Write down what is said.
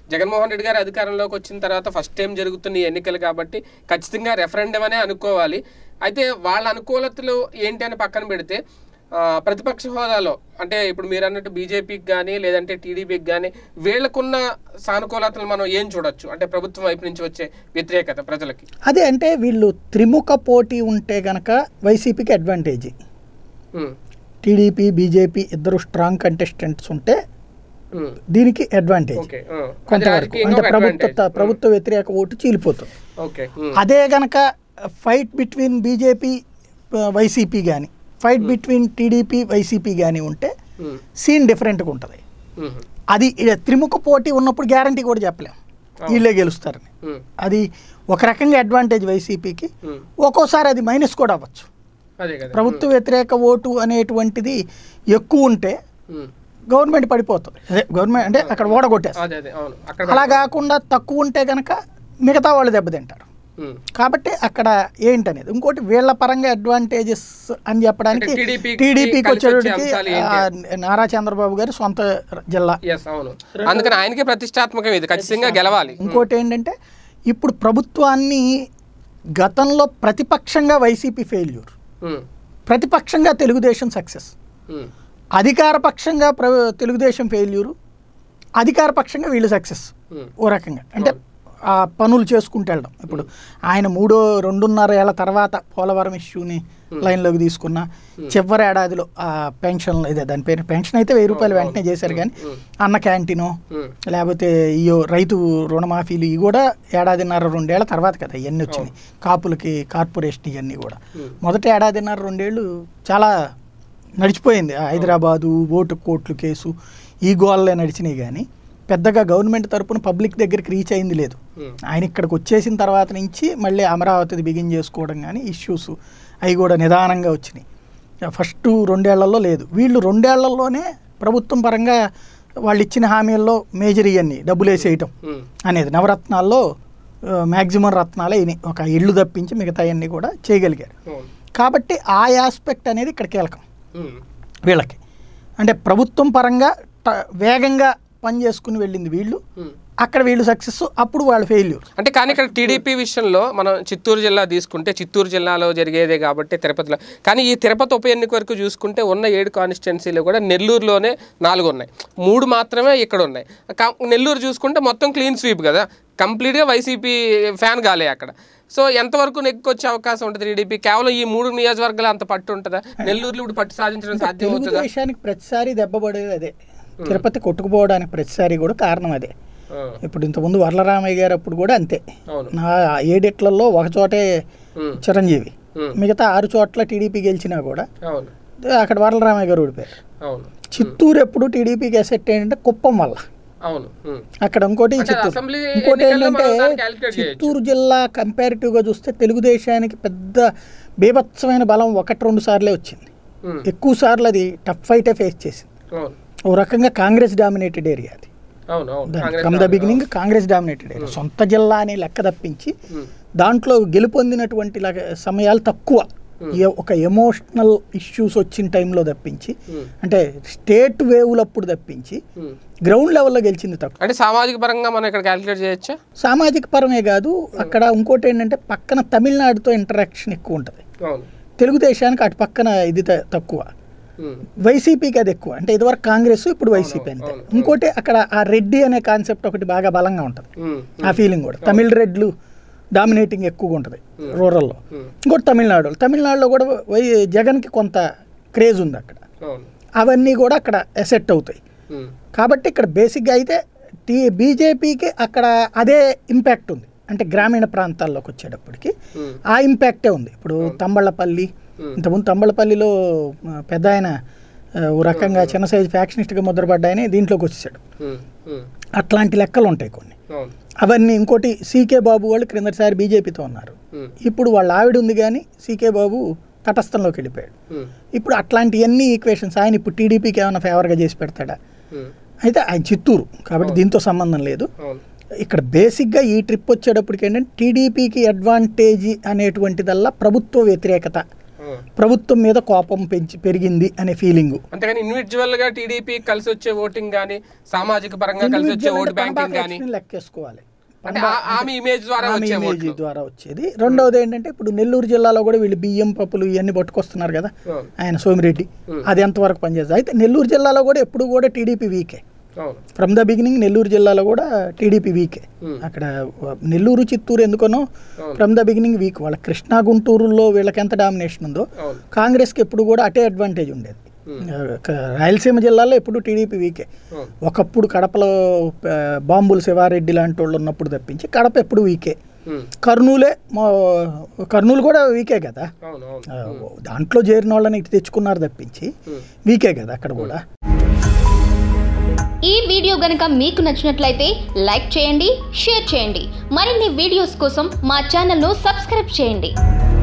జగన్మోహన్ రెడ్డి గారు అధికారంలోకి వచ్చిన తర్వాత ఫస్ట్ టైం జరుగుతున్న ఈ ఎన్నికలు కాబట్టి ఖచ్చితంగా రెఫరెండం అనే అనుకోవాలి అయితే వాళ్ళ అనుకూలతలు ఏంటి అని పక్కన పెడితే ఆ, ప్రతిపక్ష హోదాలో అంటే ఇప్పుడు మీరు అన్నట్టు బీజేపీకి కానీ లేదంటే టీడీపీకి కానీ వీళ్ళకున్న సానుకూలతలు మనం ఏం చూడొచ్చు అంటే ప్రభుత్వం వైపు నుంచి వచ్చే వ్యతిరేకత ప్రజలకి అదే అంటే వీళ్ళు త్రిముఖ పోటీ ఉంటే గనక వైసీపీకి అడ్వాంటేజ్ ఉమ్, టీడీపీ బీజేపీ ఇద్దరు స్ట్రాంగ్ కంటెస్టెంట్స్ ఉంటే ఉమ్, దీనికి అడ్వాంటేజ్ ఓకే ఆ, అది కొంతవరకు రాజకీయంగా అంటే ఒక ప్రభుత్వ advantage. ప్రభుత్వ వ్యతిరేక ఓటు చీలిపోతుంది ఓకే ఉమ్, అదే గనక ఫైట్ బిట్వీన్ బీజేపీ వైసీపీ కానీ ఫైట్ బిట్వీన్ టీడీపీ వైసీపీ కానీ ఉంటే ఉమ్, సీన్ డిఫరెంట్గా ఉంటుంది ఉమ్, అది ఇక త్రిముఖ పోటీ ఉన్నప్పుడు గ్యారంటీ కూడా చెప్పలేం వీళ్ళే గెలుస్తారని ఉమ్, అది ఒక రకంగా అడ్వాంటేజ్ వైసీపీకి ఉమ్. ఒక్కోసారి అది మైనస్ కూడా అవ్వచ్చు అదే కదా ప్రభుత్వ వ్యతిరేక ఓటు అనేటువంటిది ఎక్కువ ఉంటే ఉమ్, గవర్నమెంట్ పడిపోతుంది అదే గవర్నమెంట్ అంటే అక్కడ ఓడగొట్టేస్తారు అదే అదే అవును అక్కడ అలా కాకుండా తక్కువ ఉంటే కనుక మిగతా వాళ్ళు దెబ్బతింటారు ఉమ్, కాబట్టి అక్కడ ఏంటనేది ఇంకోటి వీళ్ళ పరంగా అడ్వాంటేజెస్ అని చెప్పడానికి అంటే TDP కి టీడీపీకి కలిసి వచ్చే వచ్చేటికి అంశాలు ఏంటి? ఆ, నారా చంద్రబాబు గారి సొంత జిల్లా ఎస్ అవును అందుకని ఆయనకే ప్రతిష్టాత్మకం ఇది ఖచ్చితంగా గెలవాలి ఇంకోటి ఏంటంటే ఇప్పుడు ప్రభుత్వాన్ని గతంలో ప్రతిపక్షంగా వైసీపీ ఫెయిల్యూర్ ఉమ్, ప్రతిపక్షంగా తెలుగుదేశం సక్సెస్ ఉమ్, అధికార పక్షంగా ప్ర తెలుగుదేశం ఫెయిల్యూరు అధికార పక్షంగా వీళ్ళు సక్సెస్ ఉమ్, ఓ రకంగా అంటే ఆ పనులు చేసుకుంటూ వెళ్ళడం ఇప్పుడు ఆయన మూడో రెండున్నర ఏళ్ల తర్వాత పోలవరం ఇష్యూని లైన్లోకి తీసుకున్న చివరి ఏడాదిలో ఆ పెన్షన్ ఇదే దాని పేరు పెన్షన్ అయితే వెయ్యి రూపాయలు వెంటనే చేశారు కానీ అన్న క్యాంటీను ఉమ్, లేకపోతే ఇయో రైతు రుణమాఫీలు ఇవి కూడా ఏడాదిన్నర రెండేళ్ల తర్వాత కదా ఇవన్నీ వచ్చినాయి కాపులకి కార్పొరేషన్ ఇవన్నీ కూడా Hmm. మొదటి ఏడాదిన్నర రెండేళ్ళు చాలా నడిచిపోయింది ఆ హైదరాబాదు ఓటు కోట్లు కేసు ఈ గోళ్ళే నడిచినాయి కానీ పెద్దగా గవర్నమెంట్ తరపున పబ్లిక్ దగ్గరికి రీచ్ అయింది లేదు ఉమ్, ఆయన ఇక్కడికి వచ్చేసిన తర్వాత నుంచి మళ్ళీ అమరావతిది బిగిన్ చేసుకోవడం కానీ ఇష్యూస్ అవి కూడా నిదానంగా వచ్చినాయి ఫస్ట్ రెండేళ్లలో లేదు వీళ్ళు రెండేళ్లలోనే ప్రభుత్వం పరంగా వాళ్ళు ఇచ్చిన హామీల్లో మేజర్ ఇవన్నీ డబ్బులు వేసేయటం ఉమ్, అనేది నవరత్నాల్లో మ్యాక్సిమం రత్నాలే ఇవి ఒక ఇళ్ళు తప్పించి మిగతా అన్నీ కూడా చేయగలిగారు అవును కాబట్టి ఆ ఆస్పెక్ట్ అనేది ఇక్కడ కీలకం ఉమ్, వీళ్ళకి అంటే ప్రభుత్వం పరంగా ట- వేగంగా పని చేసుకుని వెళ్ళింది వీళ్ళు ఉమ్. అక్కడ వీళ్ళు సక్సెస్ అప్పుడు వాళ్ళు ఫెయిల్యూర్ అంటే కానీ ఇక్కడ టీడీపీ విషయంలో మనం చిత్తూరు జిల్లా తీసుకుంటే చిత్తూరు జిల్లాలో జరిగేదే కాబట్టి తిరుపతిలో కానీ ఈ తిరుపతి ఉప ఎన్నిక వరకు చూసుకుంటే ఉన్న ఏడు కాన్స్టిట్యున్సీలు కూడా నెల్లూరులోనే నాలుగు ఉన్నాయి మూడు మాత్రమే ఇక్కడ ఉన్నాయి కా- నెల్లూరు చూసుకుంటే మొత్తం క్లీన్ స్వీప్ కదా కంప్లీట్గా వైసీపీ ఫ్యాన్ గాలే అక్కడ సో ఎంతవరకు నెగ్గుకొచ్చే అవకాశం ఉంటుంది టీడీపీ కేవలం ఈ మూడు నియోజకవర్గాలు అంత పట్టు ఉంటుందా నెల్లూరులో ఇప్పుడు పట్టు సాధించడం సాధ్యం అవుతుందా తెలుగుదేశానికి ప్రతిసారి దెబ్బపడేది అదే తిరుపతి కొట్టుకుపోవడానికి ప్రతిసారి కూడా కారణం అదే ఆ, ఇప్పుడు ఇంతకుముందు వరలరామయ్య గారు అప్పుడు కూడా అంతే అవును నా ఏడిట్లలో ఒక చోటే ఉమ్, చిరంజీవి ఉమ్, మిగతా ఆరు చోట్ల టీడీపీ గెలిచినా కూడా అవును అక్కడ వరలరామయ్య గారు ఓడిపోయారు అవును చిత్తూరు ఎప్పుడు టీడీపీకి ఎసెట్ ఏంటంటే కుప్పం వల్ల అవును ఉమ్, అక్కడ ఇంకోటి అంటే చిత్తూరు అసెంబ్లీ ఇంకోటి ఎన్నికల్లో ఏంటంటే మనం దాన్ని calculate చేయొచ్చు. చిత్తూరు జిల్లా కంపారిటివ్గా చూస్తే తెలుగుదేశానికి పెద్ద బీభత్సమైన బలం ఒకటి రెండు సార్లే వచ్చింది ఉమ్, ఎక్కువ సార్లు అది టఫ్ ఫైటే ఫేస్ చేసింది అవును ఓ రకంగా కాంగ్రెస్ డామినేటెడ్ ఏరియా అది అవును అవును Congress from the beginning Congress dominated area సొంత జిల్లా అని లెక్క తప్పించి ఉమ్, దాంట్లో గెలుపొందినటువంటి లగ- సమయాలు తక్కువ ఏ- ఒక ఎమోషనల్ ఇష్యూస్ వచ్చిన టైంలో తప్పించి ఉమ్, అంటే స్టేట్ వేవులప్పుడు తప్పించి ఉమ్. గ్రౌండ్ లెవెల్లో గెలిచింది తక్కువ అంటే సామాజిక పరంగా మనం ఇక్కడ క్యాలిక్యులేట్ చేయొచ్చా సామాజిక పరమే కాదు అక్కడ ఇంకోటి ఏంటంటే పక్కన తమిళనాడుతో ఇంటరాక్షన్ ఎక్కువ ఉంటుంది అవును తెలుగుదేశానికి అటు పక్కన ఇది త- తక్కువ ఉమ్, వైసీపీకి అది ఎక్కువ అంటే ఇదివరకు కాంగ్రెస్ ఇప్పుడు వైసీపీ అంతే అవును, ఇంకోటి అక్కడ ఆ రెడ్డి అనే కాన్సెప్ట్ ఒకటి బాగా బలంగా ఉంటుంది ఉమ్, ఆ ఫీలింగ్ కూడా తమిళ రెడ్లు డామినేటింగ్ ఎక్కువగా ఉంటుంది రూరల్లో ఉమ్, ఇంకోటి తమిళనాడు తమిళనాడులో కూడా వై జగన్కి కొంత క్రేజ్ ఉంది అక్కడ అవును అవన్నీ కూడా అక్కడ ఎసెట్ అవుతాయి ఉమ్, కాబట్టి ఇక్కడ బేసిక్గా అయితే టీ బీజేపీకి అక్కడ అదే ఇంపాక్ట్ ఉంది అంటే గ్రామీణ ప్రాంతాల్లోకి వచ్చేటప్పటికి ఉమ్, ఆ ఇంపాక్టే ఉంది ఇప్పుడు తంబళ్ళపల్లి Hmm. ఇంతకుముందు తంబళ్ళపల్లిలో ఆ, పెద్ద ఆయన ఆ, ఓ రకంగా చిన్న సైజు ఫ్యాక్షనిస్ట్గా ముద్రపడ్డాయని దీంట్లోకి వచ్చేసాడు ఉమ్, ఉమ్, అట్లాంటి లెక్కలు ఉంటాయి కొన్ని అవును అవన్నీ ఇంకోటి సీకే బాబు వాళ్ళు క్రిందటిసారి బీజేపీతో ఉన్నారు ఉమ్, ఇప్పుడు వాళ్ళ ఆవిడ ఉంది కానీ సీకే బాబు తటస్థంలోకి వెళ్ళిపోయాడు ఉమ్, ఇప్పుడు అట్లాంటివన్నీ ఈక్వేషన్స్ ఆయన ఇప్పుడు టీడీపీకి ఏమైనా ఫేవర్గా చేసి పెడతాడా ఉమ్, అయితే ఆయన చిత్తూరు కాబట్టి దీంతో సంబంధం లేదు అవును ఇక్కడ బేసిక్గా ఈ ట్రిప్ వచ్చేటప్పటికి ఏంటంటే టీడీపీకి అడ్వాంటేజ్ అనేటువంటిదల్లా ప్రభుత్వ వ్యతిరేకత ఉం. ప్రభుత్వం మీద కోపం పెంచి పెరిగింది అనే ఫీలింగు అంతేగాని ఇండివిజువల్ గా టీడీపీ కలిసి వచ్చే ఓటింగ్ గానీ సామాజిక పరంగా కలిసి వచ్చే ఓట్ బ్యాంకింగ్ గానీ లెక్కేసుకోవాలి అంటే ఆ- ఆమె ఇమేజ్ ద్వారా ఆమె వచ్చే ఇమేజ్ ఓట్లు ద్వారా వచ్చేది రెండవది ఏంటంటే ఇప్పుడు నెల్లూరు జిల్లాలో కూడా వీళ్ళు బియ్యం పప్పులు ఇవన్నీ పట్టుకొస్తున్నారు కదా అవును ఆయన సోమిరెడ్డి అది ఎంతవరకు పనిచేస్తుంది అయితే నెల్లూరు జిల్లాలో కూడా ఎప్పుడు కూడా టీడీపీ వీకే అవును ఫ్రమ్ ద బిగినింగ్ నెల్లూరు జిల్లాలో కూడా టీడీపీ వీకే Hmm. అక్కడ నెల్లూరు చిత్తూరు ఎందుకనో అవును. ఫ్రమ్ ద బిగినింగ్ వీక్ వాళ్ళ కృష్ణా గుంటూరులో వీళ్ళకి ఎంత డామినేషన్ ఉందో అవును కాంగ్రెస్కి ఎప్పుడు కూడా అటే అడ్వాంటేజ్ ఉండేది Hmm. ఆ, క- రాయలసీమ జిల్లాలో ఎప్పుడు టీడీపీ వీకే అవును ఒకప్పుడు కడపలో ఆ, బాంబుల శివారెడ్డి లాంటి వాళ్ళు ఉన్నప్పుడు తప్పించి కడప ఎప్పుడు వీకే ఉమ్. కర్నూలే మా కర్నూలు కూడా వీకే కదా అవును అవును ఆ, దాంట్లో చేరిన వాళ్ళని ఇటు తెచ్చుకున్నారు తప్పించి ఉమ్. వీకే కదా అక్కడ కూడా ఈ వీడియో గనుక మీకు నచ్చినట్లయితే లైక్ చేయండి షేర్ చేయండి మరిన్ని వీడియోస్ కోసం మా ఛానల్ను సబ్స్క్రైబ్ చేయండి